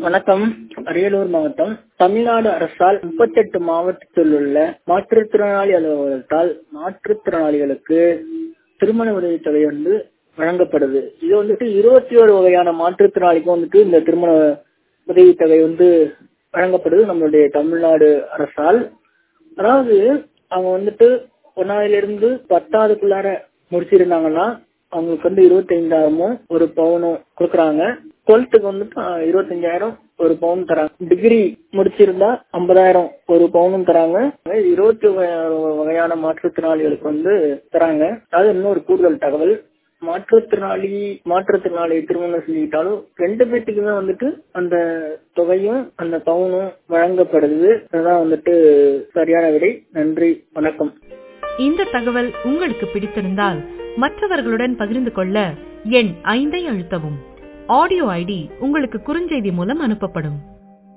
வணக்கம் அரியலூர் மாவட்டம் தமிழ்நாடு அரசால் முப்பத்தெட்டு மாவட்டத்தில் உள்ள மாற்றுத்திறனாளி அலுவலகத்தால் மாற்றுத்திறனாளிகளுக்கு திருமண உதவித்தொகை வந்து வழங்கப்படுது இது வந்துட்டு இருபத்தி ஒரு வகையான மாற்றுத்திறனாளிக்கும் வந்துட்டு இந்த திருமண உதவித்தொகை வந்து வழங்கப்படுது நம்மளுடைய தமிழ்நாடு அரசால் அதாவது அவங்க வந்துட்டு ஒன்னாவதுல இருந்து பத்தாவதுக்குள்ளார முடிச்சிருந்தாங்கன்னா அவங்களுக்கு வந்து இருபத்தைந்தாயிரமும் ஒரு பவுனும் கொடுக்குறாங்க டுவெல்த்துக்கு வந்துட்டு இருபத்தஞ்சாயிரம் ஒரு பவுன் தராங்க டிகிரி முடிச்சிருந்தா ஐம்பதாயிரம் ஒரு பவுனும் தராங்க இருபத்தி வகையான மாற்றுத்திறனாளிகளுக்கு வந்து தராங்க அது இன்னொரு கூடுதல் தகவல் மாற்றுத்திறனாளி மாற்றுத்திறனாளி திருமணம் செஞ்சுக்கிட்டாலும் ரெண்டு பேத்துக்குமே வந்துட்டு அந்த தொகையும் அந்த பவுனும் வழங்கப்படுது அதுதான் வந்துட்டு சரியான விடை நன்றி வணக்கம் இந்த தகவல் உங்களுக்கு பிடித்திருந்தால் மற்றவர்களுடன் பகிர்ந்து கொள்ள எண் ஐந்தை அழுத்தவும் ஆடியோ ஐடி உங்களுக்கு குறுஞ்செய்தி மூலம் அனுப்பப்படும்